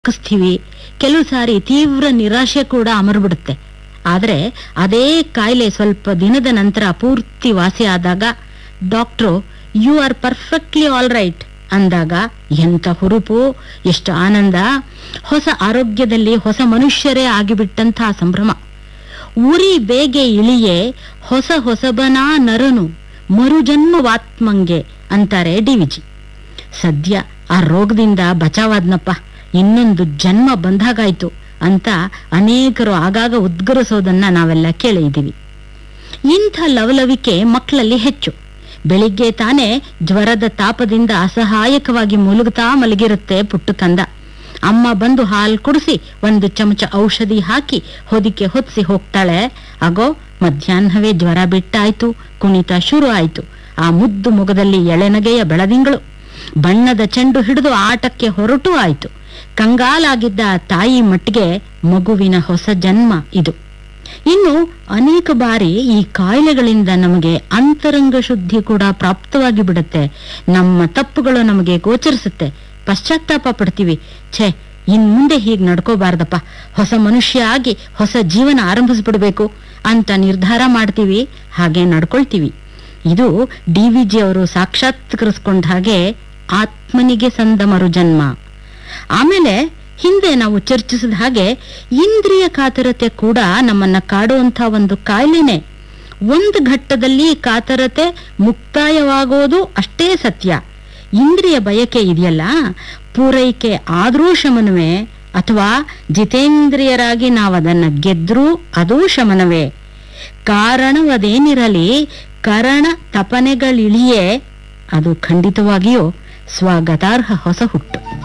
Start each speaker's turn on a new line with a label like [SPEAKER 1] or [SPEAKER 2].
[SPEAKER 1] ಹಾಕಿಸ್ತೀವಿ ಕೆಲವು ಸಾರಿ ತೀವ್ರ ನಿರಾಶೆ ಕೂಡ ಅಮರ್ಬಿಡುತ್ತೆ ಆದ್ರೆ ಅದೇ ಕಾಯಿಲೆ ಸ್ವಲ್ಪ ದಿನದ ನಂತರ ಪೂರ್ತಿ ವಾಸಿ ಆದಾಗ doctor you are perfectly all right ಅಂದಾಗ ಎಂತ ಹುರುಪು ಎಷ್ಟು ಆನಂದ ಹೊಸ ಆರೋಗ್ಯದಲ್ಲಿ ಹೊಸ ಮನುಷ್ಯರೇ ಆಗಿಬಿಟ್ಟಂತಹ ಸಂಭ್ರಮ ಉರಿ ಬೇಗೆ ಇಳಿಯೇ ಹೊಸ ಹೊಸಬನ ನರನು ಮರುಜನ್ಮವಾತ್ಮಂಗೆ ಅಂತಾರೆ ಡಿವಿಜಿ ಸದ್ಯ ಆ ರೋಗದಿಂದ ಬಚಾವಾದ್ನಪ್ಪ ಇನ್ನೊಂದು ಜನ್ಮ ಬಂದಾಗಾಯ್ತು ಅಂತ ಅನೇಕರು ಆಗಾಗ ಉದ್ಗರಿಸೋದನ್ನ ನಾವೆಲ್ಲ ಕೇಳಿದ್ದೀವಿ ಇಂಥ ಲವಲವಿಕೆ ಮಕ್ಕಳಲ್ಲಿ ಹೆಚ್ಚು ಬೆಳಿಗ್ಗೆ ತಾನೇ ಜ್ವರದ ತಾಪದಿಂದ ಅಸಹಾಯಕವಾಗಿ ಮುಲುಗುತ್ತಾ ಮಲಗಿರುತ್ತೆ ಪುಟ್ಟ ಕಂದ ಅಮ್ಮ ಬಂದು ಹಾಲು ಕುಡಿಸಿ ಒಂದು ಚಮಚ ಔಷಧಿ ಹಾಕಿ ಹೊದಿಕೆ ಹೊತ್ಸಿ ಹೋಗ್ತಾಳೆ ಆಗೋ ಮಧ್ಯಾಹ್ನವೇ ಜ್ವರ ಬಿಟ್ಟಾಯ್ತು ಕುಣಿತ ಶುರು ಆಯ್ತು ಆ ಮುದ್ದು ಮೊಗದಲ್ಲಿ ಎಳೆನಗೆಯ ಬೆಳದಿಂಗಳು ಬಣ್ಣದ ಚೆಂಡು ಹಿಡಿದು ಆಟಕ್ಕೆ ಹೊರಟೂ ಆಯ್ತು ಕಂಗಾಲಾಗಿದ್ದ ಆ ತಾಯಿ ಮಟ್ಟಿಗೆ ಮಗುವಿನ ಹೊಸ ಜನ್ಮ ಇದು ಇನ್ನು ಅನೇಕ ಬಾರಿ ಈ ಕಾಯಿಲೆಗಳಿಂದ ನಮಗೆ ಅಂತರಂಗ ಶುದ್ಧಿ ಕೂಡ ಪ್ರಾಪ್ತವಾಗಿ ಬಿಡುತ್ತೆ ನಮ್ಮ ತಪ್ಪುಗಳು ನಮಗೆ ಗೋಚರಿಸುತ್ತೆ ಪಶ್ಚಾತ್ತಾಪ ಪಡ್ತೀವಿ ಛೇ ಇನ್ ಮುಂದೆ ಹೀಗ್ ನಡ್ಕೋಬಾರ್ದಪ್ಪ ಹೊಸ ಮನುಷ್ಯ ಆಗಿ ಹೊಸ ಜೀವನ ಆರಂಭಿಸ್ಬಿಡ್ಬೇಕು ಅಂತ ನಿರ್ಧಾರ ಮಾಡ್ತೀವಿ ಹಾಗೆ ನಡ್ಕೊಳ್ತೀವಿ ಇದು ಡಿ ವಿ ಜಿ ಅವರು ಸಾಕ್ಷಾತ್ಕರಿಸ್ಕೊಂಡ ಹಾಗೆ ಆತ್ಮನಿಗೆ ಸಂದ ಮರುಜನ್ಮ ಆಮೇಲೆ ಹಿಂದೆ ನಾವು ಚರ್ಚಿಸಿದ ಹಾಗೆ ಇಂದ್ರಿಯ ಕಾತರತೆ ಕೂಡ ನಮ್ಮನ್ನ ಕಾಡುವಂತ ಒಂದು ಕಾಯಿಲೆನೆ ಒಂದು ಘಟ್ಟದಲ್ಲಿ ಕಾತರತೆ ಮುಕ್ತಾಯವಾಗೋದು ಅಷ್ಟೇ ಸತ್ಯ ಇಂದ್ರಿಯ ಬಯಕೆ ಇದೆಯಲ್ಲ ಪೂರೈಕೆ ಆದ್ರೂ ಶಮನವೇ ಅಥವಾ ಜಿತೇಂದ್ರಿಯರಾಗಿ ನಾವದನ್ನ ಗೆದ್ರೂ ಅದೂ ಶಮನವೇ ಕಾರಣವದೇನಿರಲಿ ಕರಣ ತಪನೆಗಳಿಳಿಯೇ ಅದು ಖಂಡಿತವಾಗಿಯೂ ಸ್ವಾಗತಾರ್ಹ ಹೊಸ ಹುಟ್ಟು